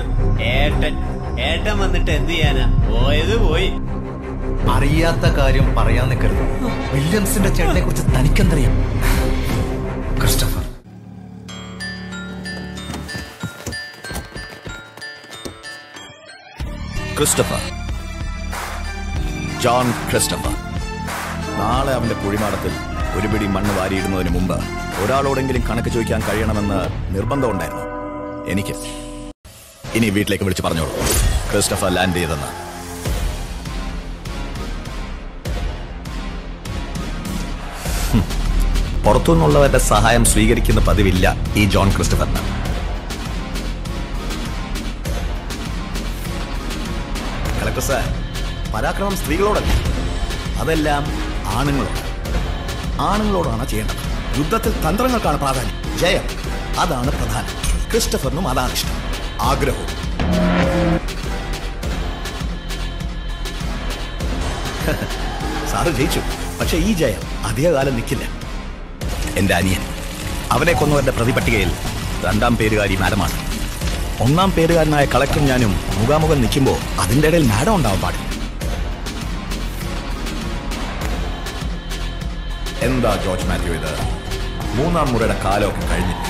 ഏട്ടൻ ഏട്ടൻ വന്നിട്ട് എന്ത് ചെയ്യാനാ പോയത് പോയി അറിയാത്ത കാര്യം പറയാൻ നിൽക്കരുത് വില്യംസിന്റെ ചേട്ടനെ കുറിച്ച് തനിക്കെന്തറിയാം ക്രിസ്റ്റഫർ ക്രിസ്റ്റഫർ ജോൺ ക്രിസ്റ്റഫർ നാളെ അവന്റെ കുഴിമാടത്തിൽ ഒരു പിടി മണ്ണ് വാരിയിടുന്നതിന് മുമ്പ് ഒരാളോടെങ്കിലും കണക്ക് ചോദിക്കാൻ കഴിയണമെന്ന് നിർബന്ധമുണ്ടായിരുന്നു എനിക്ക് ഇനി വീട്ടിലേക്ക് വിളിച്ച് പറഞ്ഞോളൂ ക്രിസ്റ്റഫർ ലാൻഡ് ചെയ്തെന്ന് ഹും. പുറത്തുനിന്നുള്ളവരുടെ സഹായം സ്വീകരിക്കുന്ന പതിവില്ല ഈ ജോൺ ക്രിസ്റ്റഫറിന് കളക്ടർ സാർ പരാക്രമം സ്ത്രീകളോടല്ല അതെല്ലാം ആണുങ്ങളോട് ആണുങ്ങളോടാണ് ചെയ്യേണ്ടത് യുദ്ധത്തിൽ തന്ത്രങ്ങൾക്കാണ് പ്രാധാന്യം ജയം അതാണ് പ്രധാനം ക്രിസ്റ്റഫറിനും അതാണ് ഇഷ്ടം ആഗ്രഹവും സാറ് ജയിച്ചു പക്ഷെ ഈ ജയം അധികകാലം നിൽക്കില്ല എന്റെ അനിയൻ അവനെ കൊന്നവരുടെ പ്രതിപട്ടികയിൽ രണ്ടാം പേരുകാരി മാഡമാണ് ഒന്നാം പേരുകാരനായ കളക്ടറും ഞാനും മുഖാമുഖം നിൽക്കുമ്പോൾ അതിന്റെ ഇടയിൽ മാഡം ഉണ്ടാവാൻ പാടില്ല എന്താ ജോർജ് മാത്യു ഇത് മൂന്നാം മുറയുടെ കാലമൊക്കെ കഴിഞ്ഞില്ലേ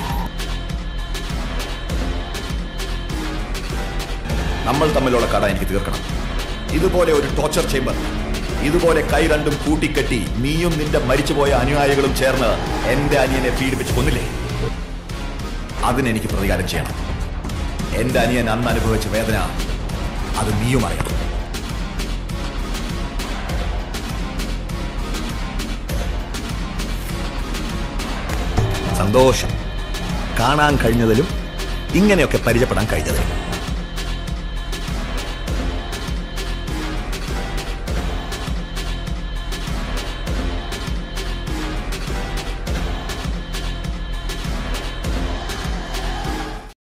നമ്മൾ തമ്മിലുള്ള കട എനിക്ക് തീർക്കണം ഇതുപോലെ ഒരു ടോർച്ചർ ചേംബർ ഇതുപോലെ കൈ രണ്ടും കൂട്ടിക്കെട്ടി നീയും നിന്റെ മരിച്ചുപോയ അനുയായികളും ചേർന്ന് എന്റെ അനിയനെ പീഡിപ്പിച്ച് കൊന്നില്ലേ അതിനെനിക്ക് പ്രതികാരം ചെയ്യണം എന്റെ അനിയൻ അന്ന് അനുഭവിച്ച വേദന അത് നീയും അറിയണം സന്തോഷം കാണാൻ കഴിഞ്ഞതിലും ഇങ്ങനെയൊക്കെ പരിചയപ്പെടാൻ കഴിഞ്ഞതിലും